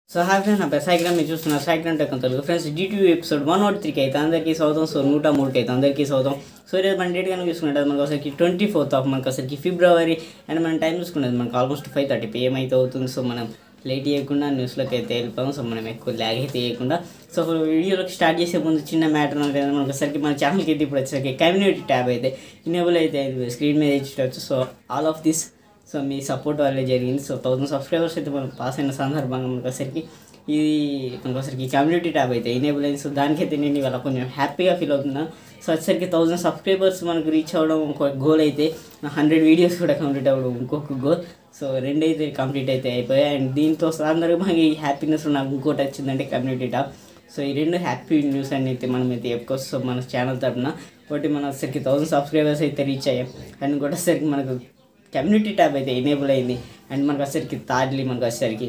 so hi friends నా పేరు సాయిగ్రామ్ మీరు చూస్తున్నారు సాయిగ్రామ్ టెక్ తెలుగు ఫ్రెండ్స్ డిటీ ఎపిసోడ్ వన్ నాట్ త్రీకి అయితే అందరికీ సౌతం సో నూట మూడుకి అయితే అందరికీ సౌతం సో ఈరోజు మన డేట్ కనుక చూసుకున్నట్టు మనకు అసలుకి ట్వంటీ ఫోర్త్ ఆఫ్ మనకు అసలుకి ఫిబ్రవరి అండ్ మనం టైం చూసుకున్నది మనకు ఆల్మోస్ట్ ఫైవ్ థర్టీ పిఎం అయితే అవుతుంది సో మనం లేట్ చేయకుండా న్యూస్లోకి అయితే వెళ్ళిపోయాం సో మనం ఎక్కువ ల్యాగ్ అయితే చేయకుండా సో వీడియోలోకి స్టార్ట్ చేసే ముందు చిన్న మ్యాటర్ అంటే మనకు ఒకసారికి మన ఛానల్కి అయితే ఇప్పుడు వచ్చేసరికి కమ్యూనిటీ ట్యాబ్ అయితే ఇనేబుల్ అయితే అయింది స్క్రీన్ మీద ఇచ్చేటచ్చు so all of this so మీ సపోర్ట్ వల్లే జరిగింది సో థౌసండ్ సబ్స్క్రైబర్స్ అయితే మనం పాస్ అయిన సందర్భంగా మనకు ఒకసారికి ఇది మనకు ఒకసారికి కమ్యూనిటీ ట్యాబ్ అయితే ఎనేబుల్ అయింది సో దానికైతే నేను ఇవాళ కొంచెం హ్యాపీగా ఫీల్ అవుతున్నాను సో వచ్చేసరికి థౌసండ్ సబ్స్క్రైబర్స్ మనకు రీచ్ అవ్వడం ఒక గోల్ అయితే హండ్రెడ్ వీడియోస్ కూడా కంప్లీట్ అవ్వడం ఇంకొక గోల్ సో రెండైతే కంప్లీట్ అయితే అయిపోయాయి అండ్ దీంతో సందర్భంగా ఈ హ్యాపీనెస్ నాకు ఇంకోటి వచ్చిందంటే కమ్యూనిటీ ట్యాబ్ సో ఈ రెండు హ్యాపీ న్యూస్ అని అయితే మనం అయితే చెప్పుకోవచ్చు సో మన ఛానల్ తరఫున ఒకటి మన వచ్చరికి థౌసండ్ సబ్స్క్రైబర్స్ అయితే రీచ్ అయ్యాం అండ్ ఇంకోటి వచ్చరికి మనకు కమ్యూనిటీ ట్యాబ్ అయితే ఎనేబుల్ అయింది అండ్ మనకు వచ్చరికి థర్డ్లీ మనకు వచ్చరికి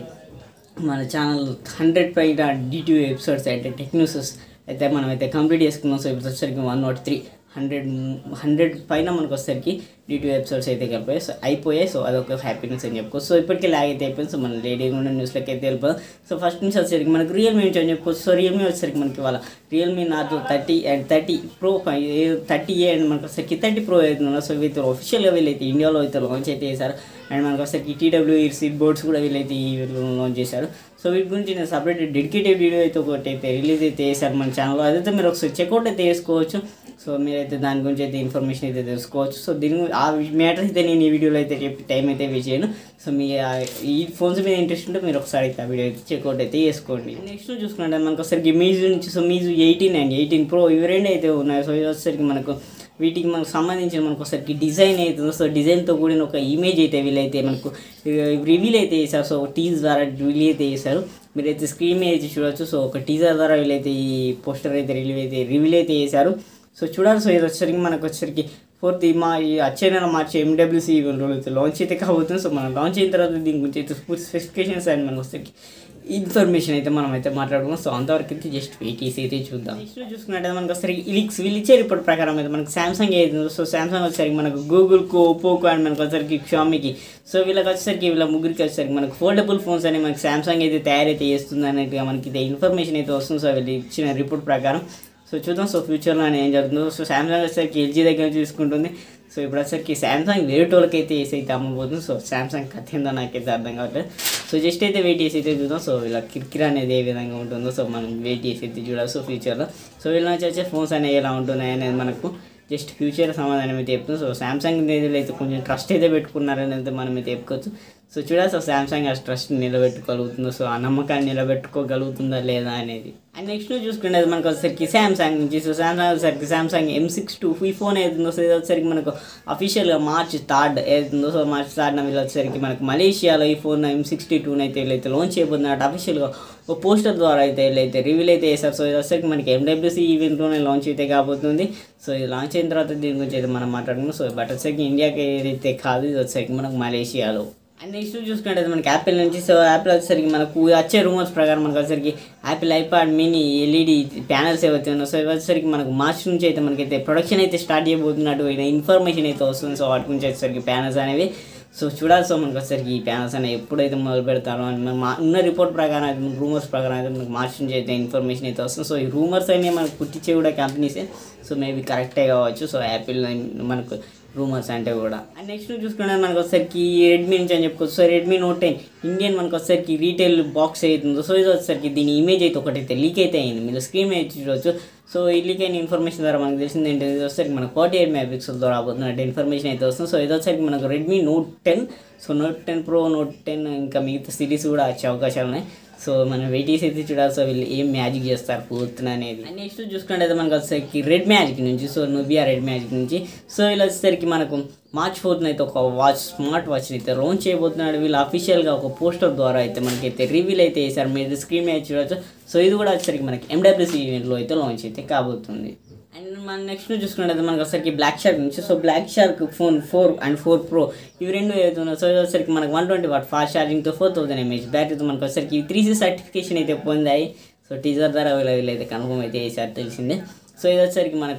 మన ఛానల్ హండ్రెడ్ పైన డిటివ్ ఎపిసోడ్స్ అంటే టెక్ న్యూసెస్ అయితే మనం అయితే కంప్లీట్ చేసుకున్నాం సో ఇప్పుడు వచ్చరికి one nought three hundred hundred పైన మనకు వచ్చరికి డిటివ్ ఎపిసోడ్స్ అయితే కలిపాయి సో అయిపోయాయి సో అదొక హ్యాపీనెస్ అని చెప్పుకోవచ్చు సో ఇప్పటికే లాగ్ అయితే అయిపోయింది సో మనం లేడీ ఉన్న న్యూస్లోకి అయితే వెళ్ళిపోదాం సో ఫస్ట్ నుంచి వచ్చేసరికి మనకు రియల్మీ నుంచి అని చెప్పుకోవచ్చు సో రియల్మీ వచ్చేసరికి మనకి వాళ్ళ Realme Narzo thirty and thirty Pro thirty A and మనకు వచ్చరికి థర్టీ ప్రో అవుతుందో సో వీళ్ళు ఒఫిషియల్గా వీళ్ళైతే ఇండియాలో అయితే లాంచ్ అయితే చేశారు అండ్ మనకు వచ్చరికి టీడబ్ల్యూ సీట్ బోర్డ్స్ కూడా వీళ్ళైతే ఈ లాంచ్ చేశారు సో వీటి గురించి నేను సపరేట్ డెడికేటెడ్ వీడియో అయితే ఒకటి అయితే రిలీజ్ అయితే చేశారు మన ఛానల్లో అదైతే మీరు ఒకసారి చెక్అవుట్ అయితే చేసుకోవచ్చు సో మీరైతే దాని గురించి అయితే ఇన్ఫర్మేషన్ అయితే తెలుసుకోవచ్చు సో దీని గురించి ఆ మ్యాటర్ అయితే నేను ఈ వీడియోలో అయితే చెప్పి టైం అయితే వేస్ట్ చేయను సో మీ ఆ- ఈ ఫోన్స్ మీద ఇంట్రెస్ట్ ఉంటే మీరు ఒకసారి అయితే ఆ వీడియో అయితే చెక్అవుట్ అయితే చేసుకోండి నెక్స్ట్ చూసుకుంటే మనకు ఒకసారికి మీజు నుంచి so Meizu eighteen and eighteen Pro ఇవి రెండు అయితే ఉన్నాయి సో ఇది వచ్చేసరికి మనకు వీటికి మనకు సంబంధించిన మనకు ఒకసారికి డిజైన్ అవుతుందో సో డిజైన్తో కూడిన ఒక ఇమేజ్ అయితే వీళ్ళైతే మనకు రివీల్ అయితే చేశారు సో టీజ్ ద్వారా రివీల్ అయితే చేశారు మీరైతే స్క్రీన్ మీద అయితే చూడవచ్చు సో ఒక టీజర్ ద్వారా వీళ్ళైతే ఈ పోస్టర్ అయితే రిలీవ్ అయితే రివీల్ అయితే చేశారు సో చూడాలి సో ఇది వచ్చేసరికి మనకు వచ్చేసరికి ఫోర్త్ ఈ మా ఈ వచ్చే నెల మార్చి ఎండబ్ల్యూసీ అయితే లాంచ్ అయితే కాబోతుంది సో మనం లాంచ్ అయిన తర్వాత దీని గురించి అయితే పూర్తి స్పెసిఫికేషన్స్ అండ్ మనకు వచ్చేసరికి ఇన్ఫర్మేషన్ అయితే మనం అయితే మాట్లాడుకున్నాం సో అంతవరకు అయితే జస్ట్ వెయిట్ చేసి అయితే చూద్దాం నెక్స్ట్ చూసుకున్నట్టు మనకు ఒకసారి ఇలిక్స్ వీళ్ళు ఇచ్చే రిపోర్ట్ ప్రకారం అయితే మనకు సామ్సంగ్ ఏది సో సామ్సంగ్ వచ్చేసరికి మనకు గూగుల్కు ఒప్పోకు అండ్ మనకు వచ్చేసరికి షామీకి సో వీళ్ళకి వచ్చేసరికి వీళ్ళ ముగ్గురికి వచ్చేసరికి మనకు ఫోల్డబుల్ ఫోన్స్ అని మనకి సామ్సంగ్ అయితే తయారైతే చేస్తుంది అన్నట్టుగా మనకి ఇది ఇన్ఫర్మేషన్ అయితే వస్తుంది సో వీళ్ళు ఇచ్చిన రిపోర్ట్ ప్రకారం సో చూద్దాం సో ఫ్యూచర్లో ఏం జరుగుతుందో సో సామ్సంగ్ వచ్చేసరికి ఎల్జీ దగ్గర చూసుకుంటుంది సో ఇప్పుడు వచ్చేసరికి సామ్సంగ్ వేరే వాళ్ళకి అయితే వేసి అయితే అమ్మబోతుంది సో సామ్సంగ్ కథ ఏందో నాకైతే అర్థం కావట్లేదు సో జస్ట్ అయితే వెయిట్ చేసి అయితే చూద్దాం సో వీళ్ళ కిరికిరి అనేది ఏ విధంగా ఉంటుందో సో మనం వెయిట్ చేసి అయితే చూడాలి సో ఫ్యూచర్లో సో వీళ్ళ నుంచి వచ్చే ఫోన్స్ అనేవి ఎలా ఉంటున్నాయి అనేది మనకు జస్ట్ ఫ్యూచర్ సమాధానం అయితే చెప్తుంది సో సామ్సంగ్ అనేది అయితే కొంచెం ట్రస్ట్ అయితే పెట్టుకున్నారని అయితే మనం అయితే చెప్పుకోవచ్చు సో చూడాలి సో సామ్సంగ్ ఆ ట్రస్ట్ నిలబెట్టుకోగలుగుతుందో సో ఆ నమ్మకాన్ని నిలబెట్టుకోగలుగుతుందా లేదా అనేది అండ్ నెక్స్ట్ చూసుకునేది మనకు వచ్చేసరికి సామ్సంగ్ నుంచి సో సామ్సంగ్ వచ్చేసరికి సామ్సంగ్ ఎం సిక్స్ టూ ఈ ఫోన్ ఏతుందో సో ఇది వచ్చేసరికి మనకు అఫీషియల్గా మార్చ్ థర్డ్ ఏతుందో సో మార్చ్ థర్డ్ వీళ్ళు వచ్చేసరికి మనకు మలేషియాలో ఈ ఫోన్ ఎం సిక్స్టీ టూని అయితే వీళ్ళైతే లాంచ్ చేయబోతున్నట్టు అఫీషియల్గా ఒక పోస్టర్ ద్వారా అయితే వీళ్ళైతే రివీల్ అయితే చేశారు సో ఇది వచ్చేసరికి మనకి ఎండబ్ల్యూసీ ఈవెంట్లోనే లాంచ్ అయితే కాబోతుంది సో ఇది లాంచ్ అయిన తర్వాత దీని గురించి అయితే మనం మాట్లాడుకున్నాం సో బట్ వచ్చేసరికి ఇండియాకి ఏదైతే కాదు ఇది వచ్చేసరికి మనకు మలేషియాలో అండ్ నెక్స్ట్ చూసుకుంటే మనకి యాపిల్ నుంచి సో యాపిల్ వచ్చేసరికి మనకు వచ్చే రూమర్స్ ప్రకారం మనకు వచ్చేసరికి Apple iPad mini LED panels ఏవైతే ఉన్నాయో సో ఇవి వచ్చేసరికి మనకు మార్చ్ నుంచి అయితే మనకైతే ప్రొడక్షన్ అయితే స్టార్ట్ చేయబోతున్నట్టు ఇన్ఫర్మేషన్ అయితే వస్తుంది సో వాటి గురించి వచ్చేసరికి ప్యానల్స్ అనేవి సో చూడాలి సో మనకు వచ్చేసరికి ఈ ప్యానల్స్ అనేవి ఎప్పుడైతే మొదలు పెడతారో అని మన మా ఉన్న రిపోర్ట్ ప్రకారం అయితే రూమర్స్ ప్రకారం అయితే మనకు మార్చ్ నుంచి అయితే ఇన్ఫర్మేషన్ అయితే వస్తుంది సో ఈ రూమర్స్ అనేవి మనకు పుట్టించే కూడా కంపెనీసే సో మేబీ కరెక్టే కావచ్చు సో యాపిల్ మనకు రూమర్స్ అంటే కూడా అండ్ నెక్స్ట్ చూసుకుంటే మనకు వచ్చేసరికి రెడ్మీ నుంచి అని చెప్పుకోవచ్చు so Redmi Note ten Indian మనకు వచ్చేసరికి రీటైల్ బాక్స్ అవుతుందో సో ఇది వచ్చేసరికి దీని ఇమేజ్ అయితే ఒకటైతే లీక్ అయితే అయింది మీరు స్క్రీన్ మీద చూడవచ్చు సో ఈ లీక్ అయిన ఇన్ఫర్మేషన్ ద్వారా మనకు తెలిసింది ఏంటి ఇది వచ్చేసరికి మనకు ఫార్టీ ఎయిట్ మెగా పిక్సెల్తో రాబోతున్నట్టు ఇన్ఫర్మేషన్ అయితే వస్తుంది సో ఇది వచ్చేసరికి మనకు Redmi Note ten so Note ten Pro Note ten ఇంకా మిగతా సిరీస్ కూడా వచ్చే అవకాశాలు ఉన్నాయి సో మనం వెయిట్ చేసి అయితే చూడాలి సో వీళ్ళు ఏం మ్యాజిక్ చేస్తారు పూర్తిన అనేది అండ్ నెక్స్ట్ చూసుకుంటే మనకు వచ్చేసరికి రెడ్ మ్యాజిక్ నుంచి సో నువ్వియా రెడ్ మ్యాజిక్ నుంచి సో వీళ్ళు వచ్చేసరికి మనకు మార్చ్ ఫోర్త్న అయితే ఒక వాచ్ స్మార్ట్ వాచ్ని అయితే లాంచ్ చేయబోతున్నాడు వీళ్ళు అఫీషియల్గా ఒక పోస్టర్ ద్వారా అయితే మనకైతే రివీల్ అయితే చేశారు మీరు స్క్రీన్ మీద చూడవచ్చు సో ఇది కూడా వచ్చేసరికి మనకి ఎండబ్ల్యూసీ ఈవెంట్లో అయితే లాంచ్ అయితే కాబోతుంది అండ్ మన నెక్స్ట్ చూసుకున్నట్లయితే మనకి వచ్చరికి బ్లాక్ షార్క్ నుంచి so Black Shark phone four and four Pro ఇవి రెండు ఏదైతున్నాయి సో ఇది వచ్చరికి మనకి వన్ ట్వంటీ వాట్ ఫాస్ట్ ఛార్జింగ్తో ఫోర్ థౌసండ్ ఎంఏహెచ్ బ్యాటరీతో మనకు వచ్చరికి త్రీ జీ సర్టిఫికేషన్ అయితే పొందాయి సో టీజర్ ద్వారా వీళ్ళు వీళ్ళైతే కన్ఫర్మ్ అయితే చేశారు తెలిసిందే సో ఇది వచ్చరికి మనకు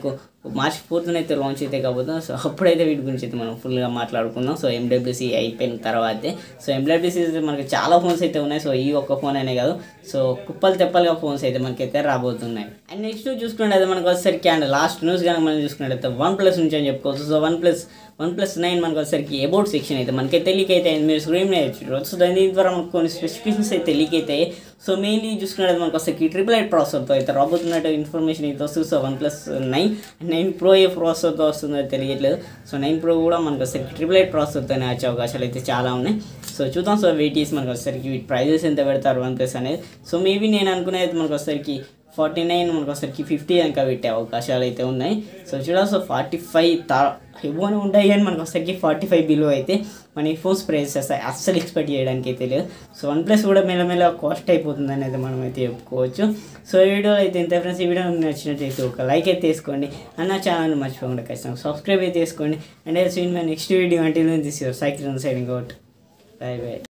మార్చ్ ఫోర్త్న అయితే లాంచ్ అయితే కాబోతున్నాం సో అప్పుడైతే వీటి గురించి అయితే మనం ఫుల్గా మాట్లాడుకుందాం సో ఎండబ్ల్యూసీ అయిపోయిన తర్వాతే సో ఎండబ్ల్యూసీ మనకి చాలా ఫోన్స్ అయితే ఉన్నాయి సో ఈ ఒక్క ఫోన్ అనే కాదు సో కుప్పలు తెప్పలుగా ఫోన్స్ అయితే మనకైతే రాబోతున్నాయి అండ్ నెక్స్ట్ చూసుకున్నట్టయితే మనకు వచ్చేసరికి అండ్ లాస్ట్ న్యూస్ కానీ మనం చూసుకున్నట్టయితే వన్ ప్లస్ నుంచి అని చెప్పుకోవచ్చు so OnePlus OnePlus nine మనకు వచ్చేసరికి అబౌట్ సెక్షన్ అయితే మనకైతే లీక్ అయితే అయింది మీరు స్క్రీన్ మీద చూడవచ్చు సో దాని ద్వారా మనకు కొన్ని స్పెసిఫికేషన్స్ అయితే లీక్ అవుతాయి సో మెయిన్లీ చూసుకున్నట్టు మనకు వచ్చేసరికి ట్రిపుల్ ఎయిట్ ప్రాసెసర్తో అయితే రాబోతున్నట్టు ఇన్ఫర్మేషన్ అయితే వస్తుంది so OnePlus nine nine Pro ఏ ప్రాసెసర్తో వస్తుందో తెలియట్లేదు సో నైన్ ప్రో కూడా మనకు వచ్చేసరికి ట్రిపుల్ ఎయిట్ ప్రాసెసర్తోనే వచ్చే అవకాశాలు అయితే చాలా ఉన్నాయి సో చూద్దాం సో వెయిట్ చేసి మనకు వచ్చేసరికి వీటి ప్రైజెస్ ఎంత పెడతారు వన్ ప్లస్ అనేది సో మేబీ నేను అనుకునేది మనకు వచ్చేసరికి ఫార్టీ నైన్ మనకు ఒకసారికి ఫిఫ్టీ ఇంకా పెట్టే అవకాశాలు అయితే ఉన్నాయి సో చూడాలి సో ఫార్టీ ఫైవ్ తా ఇవ్వని ఉంటాయి కానీ మనకు ఒకసారికి ఫార్టీ ఫైవ్ బిలో అయితే మన ఈ ఫోన్స్ ప్రైస్ చేస్తాయి అస్సలు ఎక్స్పెక్ట్ చేయడానికి అయితే లేదు సో వన్ ప్లస్ కూడా మెల్లమెల్ల కాస్ట్ అయిపోతుంది అనేది మనం అయితే చెప్పుకోవచ్చు సో ఈ వీడియో అయితే ఇంత ఫ్రెండ్స్ ఈ వీడియో మీకు నచ్చినట్టయితే ఒక లైక్ అయితే తీసుకోండి అండ్ నా ఛానల్ మర్చిపోకుండా ఖచ్చితంగా సబ్స్క్రైబ్ అయితే చేసుకోండి and seen my next video అంటే this your cycle siding out bye by